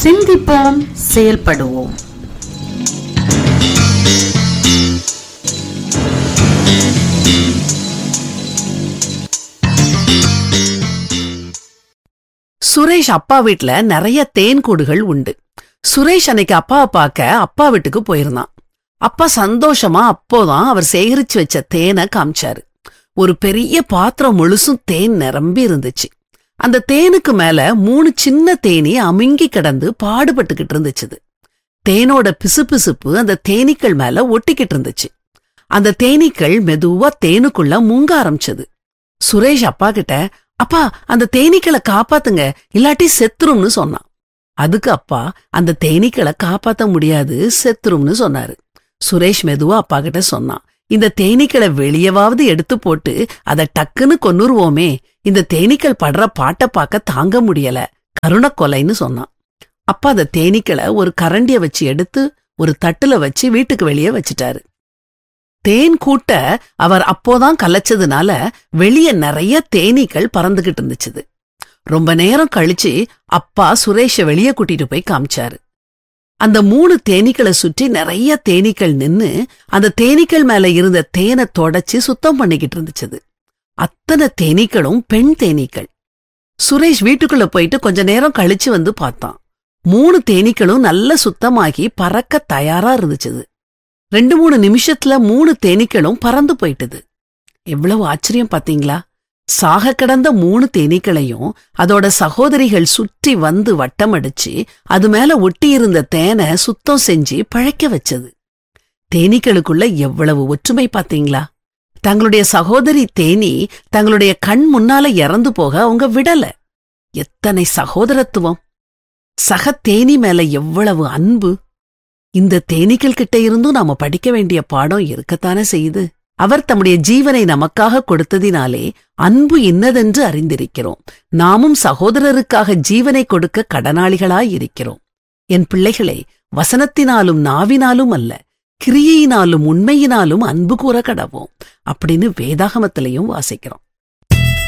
சிந்திப்போம் செயல்படுவோம் சுரேஷ் அப்பா வீட்ல நிறைய தேன் கூடுகள் உண்டு சுரேஷ் அன்னைக்கு அப்பாவை பார்க்க அப்பா வீட்டுக்கு போயிருந்தான் அப்பா சந்தோஷமா அப்போதான் அவர் சேகரிச்சு வச்ச தேனை காமிச்சாரு ஒரு பெரிய பாத்திரம் முழுசும் தேன் நிரம்பி இருந்துச்சு அந்த தேனுக்கு மேல மூணு சின்ன தேனி அமுங்கி கிடந்து பாடுபட்டுக்கிட்டு இருந்துச்சுது தேனோட பிசுபிசுப்பு அந்த தேனீக்கள் மேல ஒட்டிக்கிட்டு இருந்துச்சு அந்த தேனீக்கள் மெதுவா தேனுக்குள்ள முங்க ஆரம்பிச்சது சுரேஷ் அப்பா கிட்ட அப்பா அந்த தேனீக்களை காப்பாத்துங்க இல்லாட்டி செத்துரும்னு சொன்னான் அதுக்கு அப்பா அந்த தேனீக்களை காப்பாத்த முடியாது செத்துரும்னு சொன்னாரு சுரேஷ் மெதுவா அப்பா கிட்ட சொன்னான் இந்த தேனீக்களை வெளியவாவது எடுத்து போட்டு அதை டக்குன்னு கொன்னுருவோமே இந்த தேனீக்கள் படுற பாட்டை பார்க்க தாங்க முடியல கருணக்கொலைன்னு சொன்னான் அப்பா அந்த தேனீக்களை ஒரு கரண்டிய வச்சு எடுத்து ஒரு தட்டுல வச்சு வீட்டுக்கு வெளியே வச்சுட்டாரு தேன் கூட்ட அவர் அப்போதான் கலைச்சதுனால வெளிய நிறைய தேனீக்கள் பறந்துகிட்டு இருந்துச்சுது ரொம்ப நேரம் கழிச்சு அப்பா சுரேஷ வெளிய கூட்டிட்டு போய் காமிச்சாரு அந்த மூணு தேனீக்களை சுற்றி நிறைய தேனீக்கள் நின்னு அந்த தேனீக்கள் மேல இருந்த தேனை தொடச்சு சுத்தம் பண்ணிக்கிட்டு இருந்துச்சுது அத்தனை தேனீக்களும் பெண் தேனீக்கள் சுரேஷ் வீட்டுக்குள்ள போயிட்டு கொஞ்ச நேரம் கழிச்சு வந்து பார்த்தான் மூணு தேனீக்களும் நல்ல சுத்தமாகி பறக்க தயாரா இருந்துச்சுது ரெண்டு மூணு நிமிஷத்துல மூணு தேனீக்களும் பறந்து போயிட்டுது எவ்வளவு ஆச்சரியம் பாத்தீங்களா சாக கிடந்த மூணு தேனீக்களையும் அதோட சகோதரிகள் சுற்றி வந்து வட்டமடிச்சு அது மேல ஒட்டியிருந்த தேனை சுத்தம் செஞ்சு பழைக்க வச்சது தேனீக்களுக்குள்ள எவ்வளவு ஒற்றுமை பாத்தீங்களா தங்களுடைய சகோதரி தேனி தங்களுடைய கண் முன்னால இறந்து போக அவங்க விடல எத்தனை சகோதரத்துவம் சக தேனி மேல எவ்வளவு அன்பு இந்த தேனீக்கள் கிட்ட இருந்தும் நாம படிக்க வேண்டிய பாடம் இருக்கத்தானே செய்யுது அவர் தம்முடைய ஜீவனை நமக்காக கொடுத்ததினாலே அன்பு இன்னதென்று அறிந்திருக்கிறோம் நாமும் சகோதரருக்காக ஜீவனை கொடுக்க கடனாளிகளாய் இருக்கிறோம் என் பிள்ளைகளே வசனத்தினாலும் நாவினாலும் அல்ல கிரியையினாலும் உண்மையினாலும் அன்பு கூற கடவோம் அப்படின்னு வேதாகமத்திலையும் வாசிக்கிறோம்